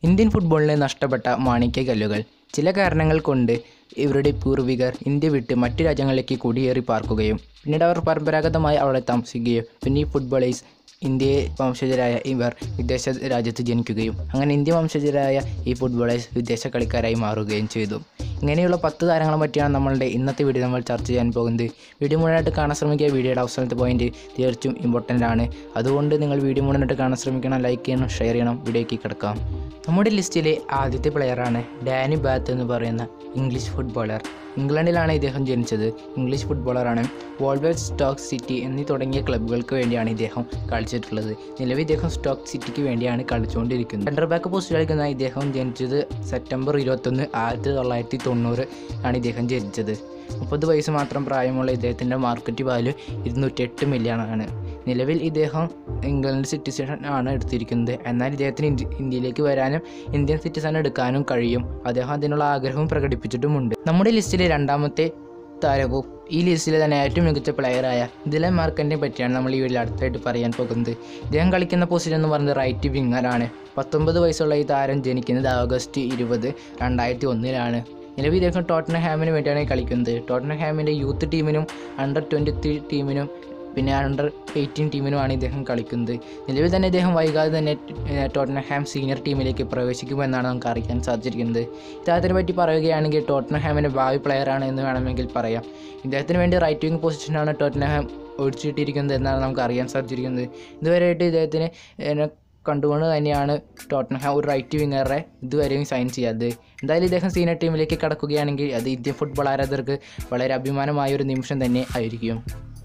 Indian ഫുട്ബോളിന് നഷ്ടപ്പെട്ട മാണിക്യക്കല്ലുകൾ ചില കാരണങ്ങൾ കൊണ്ട് ഇവരുടെ പൂർവികർ ഇന്ത്യ വിട്ട് മറ്റു രാജ്യങ്ങളിലേക്ക് കുടിയേറി പാർക്കുകയും പിന്നീട് അവർ പരമ്പരാഗതമായി അവിടെ താമസിക്കുകയും പിന്നെ ഈ ഫുട്ബോളേഴ്സ് ഇന്ത്യ വംശജരായ ഇവർ വിദേശ രാജ്യത്ത് ജനിക്കുകയും അങ്ങനെ ഇന്ത്യ വംശജരായ ഈ ഫുട്ബോളേഴ്സ് വിദേശ കളിക്കാരായി മാറുകയും ചെയ്തു ഇങ്ങനെയുള്ള പത്ത് താരങ്ങളെ പറ്റിയാണ് നമ്മളുടെ ഇന്നത്തെ വീഡിയോ നമ്മൾ ചർച്ച ചെയ്യാൻ പോകുന്നത് വീഡിയോ മുഴുവനായിട്ട് കാണാൻ ശ്രമിക്കുക വീഡിയോയുടെ അവസാനത്തെ പോയിന്റ് തീർച്ചയായും ഇമ്പോർട്ടൻ്റ് ആണ് അതുകൊണ്ട് നിങ്ങൾ വീഡിയോ മുഴുവനായിട്ട് കാണാൻ ശ്രമിക്കണം ലൈക്ക് ചെയ്യണം ഷെയർ ചെയ്യണം വീഡിയോയ്ക്ക് കിടക്കാം നമ്മുടെ ലിസ്റ്റിലെ ആദ്യത്തെ പ്ലെയറാണ് ഡാനി ബാത്ത് എന്ന് പറയുന്ന ഇംഗ്ലീഷ് ഫുട്ബോളർ ഇംഗ്ലണ്ടിലാണ് ഇദ്ദേഹം ജനിച്ചത് ഇംഗ്ലീഷ് ഫുട്ബോളറാണ് വോൾവേറ്റ് സ്റ്റോക്ക് സിറ്റി എന്നീ തുടങ്ങിയ ക്ലബ്ബുകൾക്ക് വേണ്ടിയാണ് ഇദ്ദേഹം കളിച്ചിട്ടുള്ളത് നിലവിൽ ഇദ്ദേഹം സ്റ്റോക്ക് സിറ്റിക്ക് വേണ്ടിയാണ് കളിച്ചുകൊണ്ടിരിക്കുന്നത് സെൻറ്റർ ബാക്ക് പോസ്റ്റ് കളിക്കുന്ന ഇദ്ദേഹം ജനിച്ചത് സെപ്റ്റംബർ ഇരുപത്തൊന്ന് ആയിരത്തി തൊള്ളായിരത്തി തൊണ്ണൂറ് ആണ് ഇദ്ദേഹം ജനിച്ചത് മുപ്പത് വയസ്സ് മാത്രം പ്രായമുള്ള ഇദ്ദേഹത്തിൻ്റെ മാർക്കറ്റ് വാല്യൂ ഇരുന്നൂറ്റെട്ട് മില്യൺ ആണ് നിലവിൽ ഇദ്ദേഹം ഇംഗ്ലണ്ട് സിറ്റിസൺ ആണ് എടുത്തിരിക്കുന്നത് എന്നാൽ ഇദ്ദേഹത്തിന് ഇന്ത്യ ഇന്ത്യയിലേക്ക് വരാനും ഇന്ത്യൻ സിറ്റിസൺ എടുക്കാനും കഴിയും അദ്ദേഹം അതിനുള്ള ആഗ്രഹവും പ്രകടിപ്പിച്ചിട്ടുമുണ്ട് നമ്മുടെ ലിസ്റ്റിലെ രണ്ടാമത്തെ താരവും ഈ ലിസ്റ്റിലെ തന്നെ ഏറ്റവും മികച്ച പ്ലെയറായ ദിലൻ മാർക്കറ്റിനെ പറ്റിയാണ് നമ്മൾ ഈ വീഡിയോയിൽ അടുത്തായിട്ട് പറയാൻ പോകുന്നത് ഇദ്ദേഹം കളിക്കുന്ന പൊസിഷൻ എന്ന് പറയുന്നത് റൈറ്റ് വിങ്ങറാണ് പത്തൊമ്പത് വയസ്സുള്ള ഈ താരം ജനിക്കുന്നത് ഓഗസ്റ്റ് ഇരുപത് രണ്ടായിരത്തി ഒന്നിലാണ് നിലവിൽ ഇദ്ദേഹം ടോട്ടന ഹാമിന് വേണ്ടിയാണ് കളിക്കുന്നത് ടോട്ടന ഹാമിൻ്റെ യൂത്ത് ടീമിനും അണ്ടർ ട്വൻറ്റി ത്രീ ടീമിനും പിന്നെ അണ്ടർ എയ്റ്റീൻ ടീമിനുമാണ് ഇദ്ദേഹം കളിക്കുന്നത് നിലവിൽ തന്നെ ഇദ്ദേഹം വൈകാതെ തന്നെ ടോട്ടൻഹാം സീനിയർ ടീമിലേക്ക് പ്രവേശിക്കുമെന്നാണ് നമുക്ക് അറിയാൻ സാധിച്ചിരിക്കുന്നത് ഇദ്ദേഹത്തിനെ പറ്റി പറയുകയാണെങ്കിൽ ടോട്ടൻഹാമിൻ്റെ ഭാവി പ്ലെയറാണ് എന്ന് വേണമെങ്കിൽ പറയാം ഇദ്ദേഹത്തിന് വേണ്ടി റൈറ്റ് വിങ് പൊസിഷനാണ് ടോട്ടൻഹാം ഒഴിച്ചിട്ടിരിക്കുന്നത് എന്നാണ് നമുക്ക് അറിയാൻ സാധിച്ചിരിക്കുന്നത് ഇതുവരെയായിട്ട് ഇദ്ദേഹത്തിന് ഏഹ്, കണ്ടുകൊണ്ട് തന്നെയാണ് ടോട്ടൻഹാം ഒരു റൈറ്റ് വിങ്ങറെ ഇതുവരെയും സൈൻ ചെയ്യാത്തത് എന്തായാലും ഇദ്ദേഹം സീനിയർ ടീമിലേക്ക് കടക്കുകയാണെങ്കിൽ അത് ഇന്ത്യൻ ഫുട്ബോൾ ആരാധകർക്ക് വളരെ അഭിമാനമായ ഒരു നിമിഷം തന്നെ ആയിരിക്കും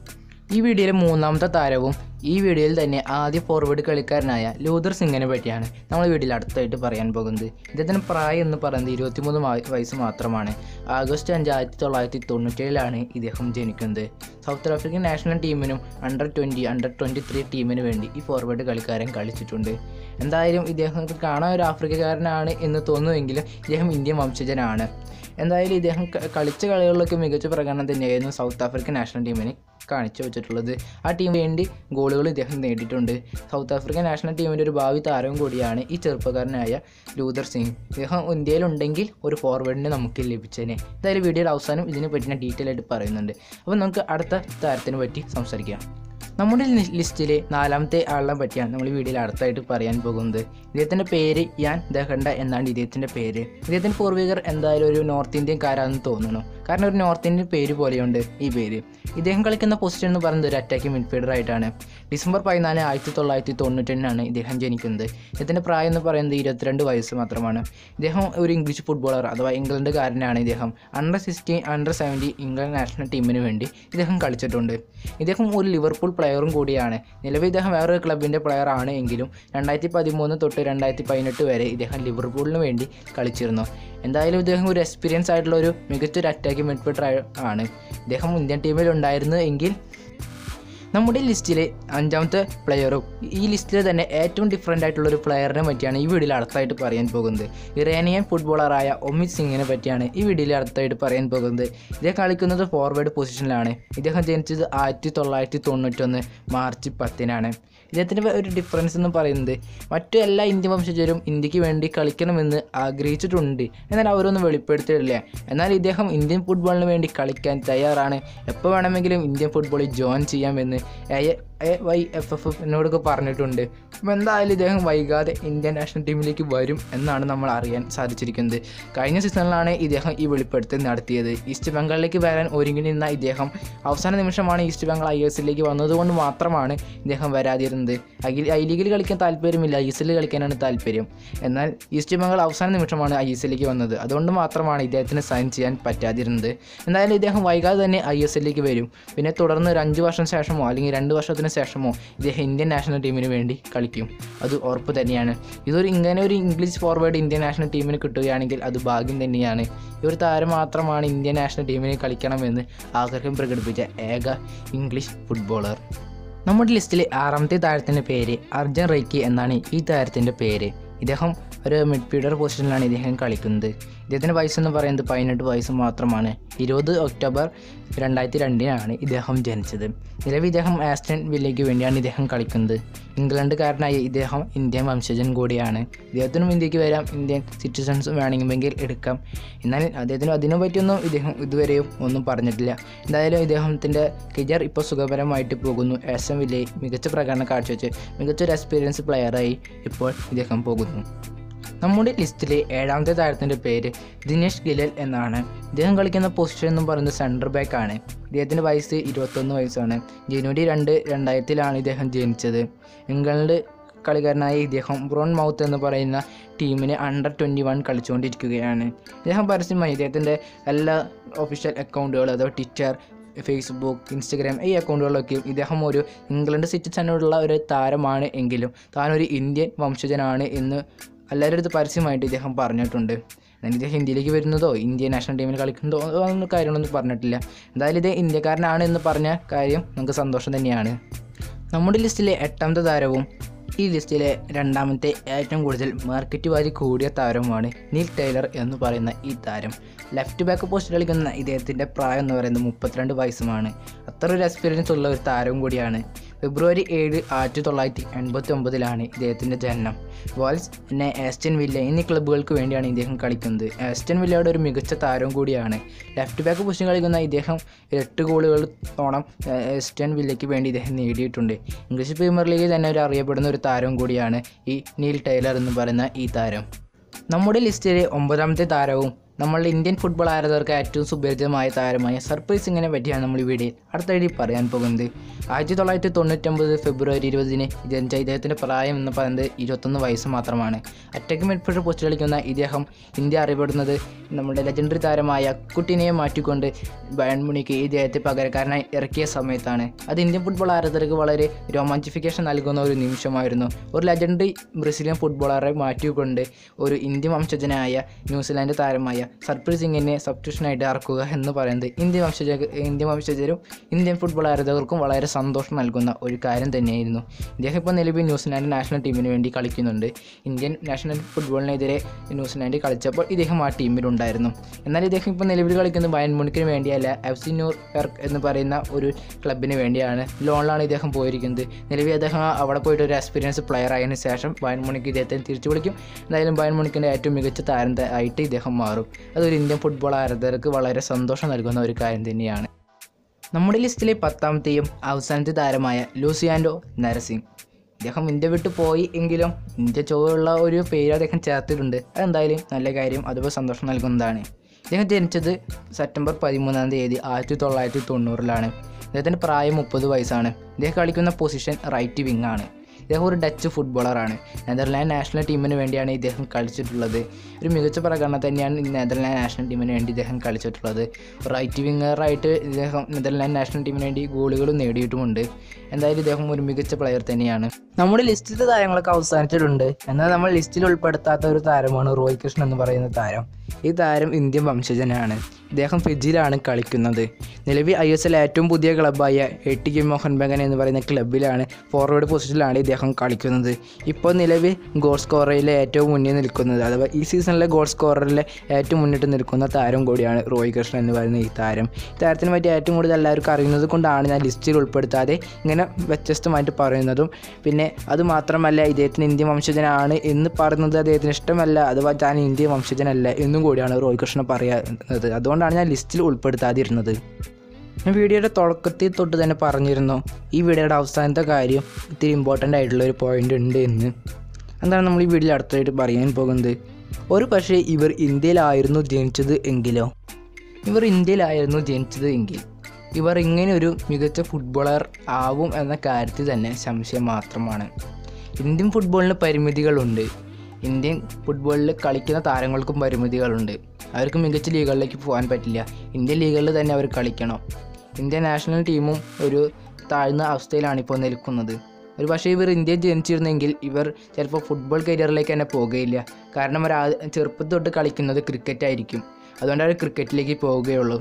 ഈ വീഡിയോയിലെ മൂന്നാമത്തെ താരവും ഈ വീഡിയോയിൽ തന്നെ ആദ്യ ഫോർവേഡ് കളിക്കാരനായ ലൂതർ സിംഗിനെ പറ്റിയാണ് നമ്മൾ വീഡിയോയിൽ അടുത്തായിട്ട് പറയാൻ പോകുന്നത് ഇദ്ദേഹത്തിന് പ്രായം എന്ന് പറയുന്നത് ഇരുപത്തിമൂന്ന് മാ- വയസ്സ് മാത്രമാണ് ആഗസ്റ്റ് അഞ്ച് ആയിരത്തി തൊള്ളായിരത്തി തൊണ്ണൂറ്റേഴിലാണ് ഇദ്ദേഹം ജനിക്കുന്നത് സൗത്ത് ആഫ്രിക്കൻ നാഷണൽ ടീമിനും under twenty under twenty three ടീമിന് വേണ്ടി ഈ ഫോർവേഡ് കളിക്കാരൻ കളിച്ചിട്ടുണ്ട് എന്തായാലും ഇദ്ദേഹം കാണാൻ ഒരു ആഫ്രിക്കക്കാരനാണ് എന്ന് തോന്നുമെങ്കിലും ഇദ്ദേഹം ഇന്ത്യൻ വംശജനാണ് എന്തായാലും ഇദ്ദേഹം ക- കളിച്ച കളികളിലൊക്കെ മികച്ച പ്രകടനം തന്നെയായിരുന്നു സൗത്ത് ആഫ്രിക്കൻ നാഷണൽ ടീമിന് കാണിച്ചു വെച്ചിട്ടുള്ളത് ആ ടീമിന് വേണ്ടി ഗോളുകൾ ഇദ്ദേഹം നേടിയിട്ടുണ്ട് സൗത്ത് ആഫ്രിക്കൻ നാഷണൽ ടീമിൻ്റെ ഒരു ഭാവി താരവും കൂടിയാണ് ഈ ചെറുപ്പക്കാരനായ ലൂതർ സിംഗ് ഇദ്ദേഹം ഇന്ത്യയിലുണ്ടെങ്കിൽ ഒരു ഫോർവേഡിനെ നമുക്ക് ലഭിച്ചേനെ എന്തായാലും വീഡിയോയുടെ അവസാനം ഇതിനെ പറ്റി ഞാൻ ഡീറ്റെയിൽ ആയിട്ട് പറയുന്നുണ്ട് അപ്പോൾ നമുക്ക് അടുത്ത താരത്തിനെ പറ്റി സംസാരിക്കാം നമ്മുടെ ലി- ലിസ്റ്റിലെ നാലാമത്തെ ആളിനെ പറ്റിയാണ് നമ്മൾ ഈ വീഡിയോയിൽ അടുത്തായിട്ട് പറയാൻ പോകുന്നത് ഇദ്ദേഹത്തിൻ്റെ പേര് യാൻ ദഹണ്ട എന്നാണ് ഇദ്ദേഹത്തിൻ്റെ പേര് ഇദ്ദേഹത്തിൻ്റെ പൂർവികർ എന്തായാലും ഒരു നോർത്ത് ഇന്ത്യൻകാരാണെന്ന് തോന്നുന്നു കാരണം ഒരു നോർത്ത് ഇന്ത്യൻ പേര് പോലെയുണ്ട് ഈ പേര് ഇദ്ദേഹം കളിക്കുന്ന പൊസിഷൻ എന്ന് പറയുന്നത് ഒരു അറ്റാക്കിംഗ് മിഡ്ഫീൽഡർ ആയിട്ടാണ് ഡിസംബർ പതിനാല് ആയിരത്തി തൊള്ളായിരത്തി തൊണ്ണൂറ്റൊന്നിനാണ് ഇദ്ദേഹം ജനിക്കുന്നത് ഇദ്ദേഹത്തിൻ്റെ പ്രായം എന്ന് പറയുന്നത് ഇരുപത്തിരണ്ട് വയസ്സ് മാത്രമാണ് ഇദ്ദേഹം ഒരു ഇംഗ്ലീഷ് ഫുട്ബോളർ അഥവാ ഇംഗ്ലണ്ടുകാരനാണ് ഇദ്ദേഹം under sixteen under seventy England national ടീമിന് വേണ്ടി ഇദ്ദേഹം കളിച്ചിട്ടുണ്ട് ഇദ്ദേഹം ഒരു ലിവർപൂൾ പ്ലെയറും കൂടിയാണ് നിലവിൽ ഇദ്ദേഹം വേറൊരു ക്ലബിൻ്റെ പ്ലെയർ ആണ് എങ്കിലും രണ്ടായിരത്തി പതിമൂന്ന് തൊട്ട് രണ്ടായിരത്തി പതിനെട്ട് വരെ ഇദ്ദേഹം ലിവർപൂളിന് വേണ്ടി കളിച്ചിരുന്നു എന്തായാലും ഇദ്ദേഹം ഒരു എക്സ്പീരിയൻസ് ആയിട്ടുള്ള ഒരു മികച്ച ഒരു അറ്റാക്കിംഗ് മിഡ്ഫീൽഡർ ആണ് ഇദ്ദേഹം ഇന്ത്യൻ ടീമിൽ ഉണ്ടായിരുന്നു എങ്കിൽ നമ്മുടെ ലിസ്റ്റിലെ അഞ്ചാമത്തെ പ്ലെയറും ഈ ലിസ്റ്റിലെ തന്നെ ഏറ്റവും ഡിഫറൻ്റ് ആയിട്ടുള്ള ഒരു പ്ലെയറിനെ പറ്റിയാണ് ഈ വീഡിയോയിൽ അടുത്തായിട്ട് പറയാൻ പോകുന്നത് ഇറാനിയൻ ഫുട്ബോളറായ ഒമിത് സിംഗിനെ പറ്റിയാണ് ഈ വീഡിയോയിൽ അടുത്തായിട്ട് പറയാൻ പോകുന്നത് ഇദ്ദേഹം കളിക്കുന്നത് ഫോർവേഡ് പൊസിഷനിലാണ് ഇദ്ദേഹം ജനിച്ചത് ആയിരത്തി തൊള്ളായിരത്തി തൊണ്ണൂറ്റൊന്ന് മാർച്ച് പത്തിനാണ് ഇദ്ദേഹത്തിൻ്റെ ഒരു ഡിഫറൻസ് എന്ന് പറയുന്നത് മറ്റു എല്ലാ ഇന്ത്യൻ വംശജരും ഇന്ത്യക്ക് വേണ്ടി കളിക്കണമെന്ന് ആഗ്രഹിച്ചിട്ടുണ്ട് എന്നാൽ അവരൊന്നും വെളിപ്പെടുത്തിയിട്ടില്ല എന്നാൽ ഇദ്ദേഹം ഇന്ത്യൻ ഫുട്ബോളിന് വേണ്ടി കളിക്കാൻ തയ്യാറാണ് എപ്പോൾ വേണമെങ്കിലും ഇന്ത്യൻ ഫുട്ബോളിൽ ജോയിൻ ചെയ്യാമെന്ന് എ വൈ എഫ് എഫ് എന്നോടൊക്കെ പറഞ്ഞിട്ടുണ്ട് അപ്പോൾ എന്തായാലും ഇദ്ദേഹം വൈകാതെ ഇന്ത്യൻ നാഷണൽ ടീമിലേക്ക് വരും എന്നാണ് നമ്മൾ അറിയാൻ സാധിച്ചിരിക്കുന്നത് കഴിഞ്ഞ സീസണിലാണ് ഇദ്ദേഹം ഈ വെളിപ്പെടുത്തൽ നടത്തിയത് ഈസ്റ്റ് ബംഗാളിലേക്ക് വരാൻ ഒരുങ്ങി നിന്ന ഇദ്ദേഹം അവസാന നിമിഷമാണ് ഈസ്റ്റ് ബംഗാൾ ഐ എസ് എല്ലിലേക്ക് വന്നതുകൊണ്ട് മാത്രമാണ് ഇദ്ദേഹം വരാതിരുന്നത് അഖിൽ ഐ ലീഗിൽ കളിക്കാൻ താല്പര്യമില്ല ഐ എസ് എല്ലിൽ കളിക്കാനാണ് താല്പര്യം എന്നാൽ ഈസ്റ്റ് ബംഗാൾ അവസാന നിമിഷമാണ് ഐ എസ് എല്ലിലേക്ക് വന്നത് അതുകൊണ്ട് മാത്രമാണ് ഇദ്ദേഹത്തിന് സൈൻ ചെയ്യാൻ പറ്റാതിരുന്നത് എന്തായാലും ഇദ്ദേഹം വൈകാതെ തന്നെ ഐ എസ് എല്ലിലേക്ക് വരും പിന്നെ തുടർന്ന് ഒരു അഞ്ച് വർഷം ശേഷമോ അല്ലെങ്കിൽ രണ്ട് വർഷത്തിന് ശേഷമോ ഇദ്ദേഹം ഇന്ത്യൻ നാഷണൽ ടീമിന് വേണ്ടി കളിക്കും അത് ഉറപ്പ് തന്നെയാണ് ഇതൊരു ഇങ്ങനെ ഒരു ഇംഗ്ലീഷ് ഫോർവേഡ് ഇന്ത്യൻ നാഷണൽ ടീമിന് കിട്ടുകയാണെങ്കിൽ അത് ഭാഗ്യം തന്നെയാണ് ഈ ഒരു താരം മാത്രമാണ് ഇന്ത്യൻ നാഷണൽ ടീമിന് കളിക്കണമെന്ന് ആഗ്രഹം പ്രകടിപ്പിച്ച ഏക ഇംഗ്ലീഷ് ഫുട്ബോളർ നമ്മുടെ ലിസ്റ്റിലെ ആറാമത്തെ താരത്തിൻ്റെ പേര് അർജൻ റൈക്കി എന്നാണ് ഈ താരത്തിൻ്റെ പേര് ഇദ്ദേഹം ഒരു മിഡ്ഫീൽഡർ പൊസിഷനിലാണ് ഇദ്ദേഹം കളിക്കുന്നത് ഇദ്ദേഹത്തിൻ്റെ വയസ്സെന്ന് പറയുന്നത് പതിനെട്ട് വയസ്സ് മാത്രമാണ് ഇരുപത് ഒക്ടോബർ രണ്ടായിരത്തി രണ്ടിനാണ് ഇദ്ദേഹം ജനിച്ചത് നിലവിൽ ഇദ്ദേഹം ആസ്റ്റൺ വില്ലയ്ക്ക് വേണ്ടിയാണ് ഇദ്ദേഹം കളിക്കുന്നത് ഇംഗ്ലണ്ടുകാരനായ ഇദ്ദേഹം ഇന്ത്യൻ വംശജൻ കൂടിയാണ് ഇദ്ദേഹത്തിനും ഇന്ത്യക്ക് വരാം ഇന്ത്യൻ സിറ്റിസൺസ് വേണമെങ്കിൽ എടുക്കാം എന്നാൽ അദ്ദേഹത്തിന് അതിനെ പറ്റിയൊന്നും ഇദ്ദേഹം ഇതുവരെയും ഒന്നും പറഞ്ഞിട്ടില്ല എന്തായാലും ഇദ്ദേഹത്തിൻ്റെ കരിയർ ഇപ്പോൾ സുഖകരമായിട്ട് പോകുന്നു എസ് എം വില്ലയിൽ മികച്ച പ്രകടനം കാഴ്ചവെച്ച് മികച്ചൊരു എക്സ്പീരിയൻസ് പ്ലെയറായി ഇപ്പോൾ ഇദ്ദേഹം പോകുന്നു നമ്മുടെ ലിസ്റ്റിലെ ഏഴാമത്തെ താരത്തിൻ്റെ പേര് ദിനേഷ് ഗിലൽ എന്നാണ് ഇദ്ദേഹം കളിക്കുന്ന പൊസിഷൻ എന്ന് പറയുന്നത് സെൻറ്റർ ബാക്ക് ആണ് ഇദ്ദേഹത്തിൻ്റെ വയസ്സ് ഇരുപത്തൊന്ന് വയസ്സാണ് ജനുവരി രണ്ട് രണ്ടായിരത്തിലാണ് ഇദ്ദേഹം ജനിച്ചത് ഇംഗ്ലണ്ട് കളിക്കാരനായ ഇദ്ദേഹം ബ്രോൺ മൗത്ത് എന്ന് പറയുന്ന ടീമിന് അണ്ടർ ട്വൻറ്റി വൺ കളിച്ചുകൊണ്ടിരിക്കുകയാണ് ഇദ്ദേഹം പരസ്യമായി ഇദ്ദേഹത്തിൻ്റെ എല്ലാ ഒഫീഷ്യൽ അക്കൗണ്ടുകൾ അഥവാ ട്വിറ്റർ ഫേസ്ബുക്ക് ഇൻസ്റ്റഗ്രാം ഈ അക്കൗണ്ടുകളിലൊക്കെയും ഇദ്ദേഹം ഒരു ഇംഗ്ലണ്ട് സിറ്റിസണോടുള്ള ഒരു താരമാണ് എങ്കിലും താനൊരു ഇന്ത്യൻ വംശജനാണ് എന്ന് എല്ലാവരുടെ അടുത്ത് പരസ്യമായിട്ട് ഇദ്ദേഹം പറഞ്ഞിട്ടുണ്ട് എന്നാൽ ഇദ്ദേഹം ഇന്ത്യയിലേക്ക് വരുന്നതോ ഇന്ത്യൻ നാഷണൽ ടീമിൽ കളിക്കുന്നതോ അതൊന്നും കാര്യങ്ങളൊന്നും പറഞ്ഞിട്ടില്ല എന്തായാലും ഇത് ഇന്ത്യക്കാരനാണ് എന്ന് പറഞ്ഞ കാര്യം നമുക്ക് സന്തോഷം തന്നെയാണ് നമ്മുടെ ലിസ്റ്റിലെ എട്ടാമത്തെ താരവും ഈ ലിസ്റ്റിലെ രണ്ടാമത്തെ ഏറ്റവും കൂടുതൽ മാർക്കറ്റ് വാല്യൂ കൂടിയ താരവുമാണ് നീൽ ടൈലർ എന്ന് പറയുന്ന ഈ താരം ലെഫ്റ്റ് ബാക്ക് പോസ്റ്റ് കളിക്കുന്ന ഇദ്ദേഹത്തിൻ്റെ പ്രായം എന്ന് പറയുന്നത് മുപ്പത്തിരണ്ട് വയസ്സുമാണ് അത്ര ഒരു എക്സ്പീരിയൻസ് ഉള്ള ഒരു താരവും കൂടിയാണ് ഫെബ്രുവരി ഏഴ് ആയിരത്തി തൊള്ളായിരത്തി എൺപത്തി ഒമ്പതിലാണ് ഇദ്ദേഹത്തിൻ്റെ ജനനം വാൾസ് പിന്നെ ആസ്റ്റൻ വില്ല എന്നീ ക്ലബ്ബുകൾക്ക് വേണ്ടിയാണ് ഇദ്ദേഹം കളിക്കുന്നത് ആസ്റ്റൻ വില്ലയുടെ ഒരു മികച്ച താരവും കൂടിയാണ് ലെഫ്റ്റ് ബാക്ക് പൊസിഷൻ കളിക്കുന്ന ഇദ്ദേഹം എട്ട് ഗോളുകളോളം ആസ്റ്റൻ വില്ലയ്ക്ക് വേണ്ടി ഇദ്ദേഹം നേടിയിട്ടുണ്ട് ഇംഗ്ലീഷ് പ്രീമിയർ ലീഗിൽ തന്നെ ഒരു അറിയപ്പെടുന്ന ഒരു താരവും കൂടിയാണ് ഈ നീൽ ടൈലർ എന്ന് പറയുന്ന ഈ താരം നമ്മുടെ ലിസ്റ്റിലെ ഒമ്പതാമത്തെ താരവും നമ്മളുടെ ഇന്ത്യൻ ഫുട്ബോൾ ആരാധകർക്ക് ഏറ്റവും സുപരിചിതമായ താരമായ സർപ്രൈസ് സിംഗിനെ പറ്റിയാണ് നമ്മൾ ഈ വീഡിയോയിൽ അടുത്തടി പറയാൻ പോകുന്നത് ആയിരത്തി തൊള്ളായിരത്തി തൊണ്ണൂറ്റൊമ്പത് ഫെബ്രുവരി ഇരുപതിന് ജനിച്ച ഇദ്ദേഹത്തിൻ്റെ പ്രായം എന്ന് പറയുന്നത് ഇരുപത്തൊന്ന് വയസ്സ് മാത്രമാണ് അറ്റക്ക് മിഡ്ഫീൽഡർ പോസ്റ്റ് കളിക്കുന്ന ഇദ്ദേഹം ഇന്ത്യ അറിയപ്പെടുന്നത് നമ്മുടെ ലെജൻഡറി താരമായ കുട്ടിനെ മാറ്റിക്കൊണ്ട് ബയൺ മുണിക്ക് ഇദ്ദേഹത്തെ പകരക്കാരനായി ഇറക്കിയ സമയത്താണ് അത് ഇന്ത്യൻ ഫുട്ബോൾ ആരാധകർക്ക് വളരെ രോമാഞ്ചിഫിക്കേഷൻ നൽകുന്ന ഒരു നിമിഷമായിരുന്നു ഒരു ലെജൻഡറി ബ്രസീലിയൻ ഫുട്ബോളറെ മാറ്റിക്കൊണ്ട് ഒരു ഇന്ത്യൻ വംശജനായ ന്യൂസിലാൻഡ് താരമായ സർപ്രീസ് സിംഗിനെ സബ്സ്റ്റിറ്റ്യൂഷനായിട്ട് ഇറക്കുക എന്ന് പറയുന്നത് ഇന്ത്യൻ വംശജ ഇന്ത്യൻ വംശജരും ഇന്ത്യൻ ഫുട്ബോൾ ആരാധകർക്കും വളരെ സന്തോഷം നൽകുന്ന ഒരു കാര്യം തന്നെയായിരുന്നു ഇദ്ദേഹം ഇപ്പോൾ നിലവിൽ ന്യൂസിലാൻഡ് നാഷണൽ ടീമിന് വേണ്ടി കളിക്കുന്നുണ്ട് ഇന്ത്യൻ നാഷണൽ ഫുട്ബോളിനെതിരെ ന്യൂസിലാൻഡ് കളിച്ചപ്പോൾ ഇദ്ദേഹം ആ ടീമിലുണ്ടായിരുന്നു എന്നാൽ ഇദ്ദേഹം ഇപ്പോൾ നിലവിൽ കളിക്കുന്നത് ബയൻ മുണിക്കിന് വേണ്ടിയല്ല എഫ് സി ന്യൂ യോർക്ക് എന്ന് പറയുന്ന ഒരു ക്ലബിന് വേണ്ടിയാണ് ലോണിലാണ് ഇദ്ദേഹം പോയിരിക്കുന്നത് നിലവിൽ അദ്ദേഹം അവിടെ പോയിട്ട് ഒരു എക്സ്പീരിയൻസ് പ്ലെയർ ആയതിനു ശേഷം ബയൻ മുണിക്ക് ഇദ്ദേഹത്തെ തിരിച്ചു വിളിക്കും എന്തായാലും ബയൻ മുണിക്കിൻ്റെ ഏറ്റവും മികച്ച താരം ത- ആയിട്ട് ഇദ്ദേഹം മാറും അതൊരു ഇന്ത്യൻ ഫുട്ബോൾ ആരാധകർക്ക് വളരെ സന്തോഷം നൽകുന്ന ഒരു കാര്യം തന്നെയാണ് നമ്മുടെ ലിസ്റ്റിലെ പത്താമത്തെയും അവസാനത്തെ താരമായ ലൂസിയാൻഡോ നരസിംഗ് ഇദ്ദേഹം ഇന്ത്യ വിട്ട് പോയി എങ്കിലും ഇന്ത്യ ചോറുള്ള ഒരു പേര് അദ്ദേഹം ചേർത്തിട്ടുണ്ട് അതെന്തായാലും നല്ല കാര്യം അതുപോലെ സന്തോഷം നൽകുന്നതാണ് ഇദ്ദേഹം ജനിച്ചത് സെപ്റ്റംബർ പതിമൂന്നാം തീയതി ആയിരത്തി തൊള്ളായിരത്തി തൊണ്ണൂറിലാണ് ഇദ്ദേഹത്തിൻ്റെ പ്രായം മുപ്പത് വയസ്സാണ് ഇദ്ദേഹം കളിക്കുന്ന പൊസിഷൻ റൈറ്റ് വിങ് ആണ് ഇദ്ദേഹം ഒരു ഡച്ച് ഫുട്ബോളറാണ് നെതർലാൻഡ് നാഷണൽ ടീമിന് വേണ്ടിയാണ് ഇദ്ദേഹം കളിച്ചിട്ടുള്ളത് ഒരു മികച്ച പ്രകടനം തന്നെയാണ് ഈ നെതർലാൻഡ് നാഷണൽ ടീമിന് വേണ്ടി ഇദ്ദേഹം കളിച്ചിട്ടുള്ളത് റൈറ്റ് വിങ്ങറായിട്ട് ഇദ്ദേഹം നെതർലാൻഡ് നാഷണൽ ടീമിന് വേണ്ടി ഗോളുകളും നേടിയിട്ടുമുണ്ട് എന്തായാലും ഇദ്ദേഹം ഒരു മികച്ച പ്ലെയർ തന്നെയാണ് നമ്മുടെ ലിസ്റ്റിലെ താരങ്ങളൊക്കെ അവസാനിച്ചിട്ടുണ്ട് എന്നാൽ നമ്മൾ ലിസ്റ്റിൽ ഉൾപ്പെടുത്താത്ത ഒരു താരമാണ് റോയ് കൃഷ്ണൻ എന്ന് പറയുന്ന താരം ഈ താരം ഇന്ത്യൻ വംശജനാണ് ഇദ്ദേഹം ഫിജിയിലാണ് കളിക്കുന്നത് നിലവിൽ ഐ എസ് എൽ ഏറ്റവും പുതിയ ക്ലബ്ബായ A T K Mohun Bagan എന്ന് പറയുന്ന ക്ലബ്ബിലാണ് ഫോർവേഡ് പൊസിഷനിലാണ് ഇദ്ദേഹം കളിക്കുന്നത് ഇപ്പോൾ നിലവിൽ ഗോൾ സ്കോററിലെ ഏറ്റവും മുന്നിൽ നിൽക്കുന്നത് അഥവാ ഈ സീസണിലെ ഗോൾ സ്കോററിലെ ഏറ്റവും മുന്നിട്ട് നിൽക്കുന്ന താരം കൂടിയാണ് റോയ് കൃഷ്ണൻ എന്ന് പറയുന്ന ഈ താരം ഈ താരത്തിനെ പറ്റി ഏറ്റവും കൂടുതൽ എല്ലാവർക്കും അറിയുന്നത് കൊണ്ടാണ് ഞാൻ ലിസ്റ്റിൽ ഉൾപ്പെടുത്താതെ ഇങ്ങനെ വ്യത്യസ്തമായിട്ട് പറയുന്നതും പിന്നെ അത് മാത്രമല്ല ഇദ്ദേഹത്തിന് ഇന്ത്യൻ വംശജനാണ് എന്ന് പറയുന്നത് അദ്ദേഹത്തിന് ഇഷ്ടമല്ല അഥവാ ഞാൻ ഇന്ത്യൻ വംശജനല്ല എന്നും കൂടിയാണ് റോയ് കൃഷ്ണൻ പറയുന്നത് അതുകൊണ്ടാണ് ഞാൻ ലിസ്റ്റിൽ ഉൾപ്പെടുത്താതിരുന്നത് ഞാൻ വീഡിയോയുടെ തുടക്കത്തിൽ തൊട്ട് തന്നെ പറഞ്ഞിരുന്നു ഈ വീഡിയോയുടെ അവസാനത്തെ കാര്യം ഇത്തിരി ഇമ്പോർട്ടൻ്റ് ആയിട്ടുള്ള ഒരു പോയിന്റ് ഉണ്ട് എന്ന് എന്താണ് നമ്മൾ ഈ വീഡിയോയിൽ അടുത്തായിട്ട് പറയാൻ പോകുന്നത് ഒരു പക്ഷേ ഇവർ ഇന്ത്യയിലായിരുന്നു ജനിച്ചത് എങ്കിലോ ഇവർ ഇന്ത്യയിലായിരുന്നു ജനിച്ചത് എങ്കിൽ ഇവർ ഇങ്ങനെ ഒരു മികച്ച ഫുട്ബോളർ ആവും എന്ന കാര്യത്തിൽ തന്നെ സംശയം മാത്രമാണ് ഇന്ത്യൻ ഫുട്ബോളിന് പരിമിതികളുണ്ട് ഇന്ത്യൻ ഫുട്ബോളിൽ കളിക്കുന്ന താരങ്ങൾക്കും പരിമിതികളുണ്ട് അവർക്ക് മികച്ച ലീഗുകളിലേക്ക് പോകാൻ പറ്റില്ല ഇന്ത്യൻ ലീഗുകളിൽ തന്നെ അവർ കളിക്കണം ഇന്ത്യൻ നാഷണൽ ടീമും ഒരു താഴ്ന്ന അവസ്ഥയിലാണ് ഇപ്പോൾ നിൽക്കുന്നത് ഒരു പക്ഷേ ഇവർ ഇന്ത്യയിൽ ജനിച്ചിരുന്നെങ്കിൽ ഇവർ ചിലപ്പോൾ ഫുട്ബോൾ കരിയറിലേക്ക് തന്നെ പോകുകയില്ല കാരണം അവർ ആ- ചെറുപ്പത്തിൽ തൊട്ട് കളിക്കുന്നത് ക്രിക്കറ്റ് ആയിരിക്കും അതുകൊണ്ട് അവർ ക്രിക്കറ്റിലേക്ക് പോവുകയുള്ളൂ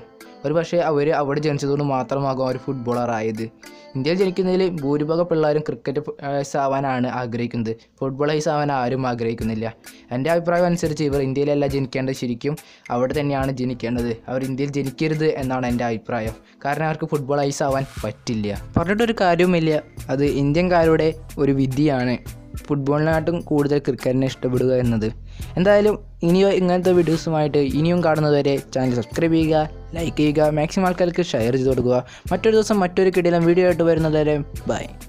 ഒരു പക്ഷേ അവർ അവിടെ ജനിച്ചതുകൊണ്ട് മാത്രമാകും അവർ ഫുട്ബോളർ ആയത് ഇന്ത്യയിൽ ജനിക്കുന്നതിൽ ഭൂരിഭാഗം പിള്ളേരും ക്രിക്കറ്റ് ആവാനാണ് ആഗ്രഹിക്കുന്നത് ഫുട്ബോളേഴ്സ് ആവാൻ ആരും ആഗ്രഹിക്കുന്നില്ല എൻ്റെ അഭിപ്രായം അനുസരിച്ച് ഇവർ ഇന്ത്യയിലല്ല ജനിക്കേണ്ടത് ശരിക്കും അവിടെ തന്നെയാണ് ജനിക്കേണ്ടത് അവർ ഇന്ത്യയിൽ ജനിക്കരുത് എന്നാണ് എൻ്റെ അഭിപ്രായം കാരണം അവർക്ക് ഫുട്ബോളേഴ്സ് ആവാൻ പറ്റില്ല പറഞ്ഞിട്ടൊരു കാര്യവുമില്ല അത് ഇന്ത്യൻകാരുടെ ഒരു വിധിയാണ് ഫുട്ബോളിനായിട്ടും കൂടുതൽ ക്രിക്കറ്റിനെ ഇഷ്ടപ്പെടുക എന്നത് എന്തായാലും ഇനിയോ ഇങ്ങനത്തെ വീഡിയോസുമായിട്ട് ഇനിയും കാണുന്നതുവരെ ചാനൽ സബ്സ്ക്രൈബ് ചെയ്യുക ലൈക്ക് ചെയ്യുക മാക്സിമം ആൾക്കാർക്ക് ഷെയർ ചെയ്ത് കൊടുക്കുക മറ്റൊരു ദിവസം മറ്റൊരു കിടിലം വീഡിയോ ആയിട്ട് വരുന്നതുവരെ ബൈ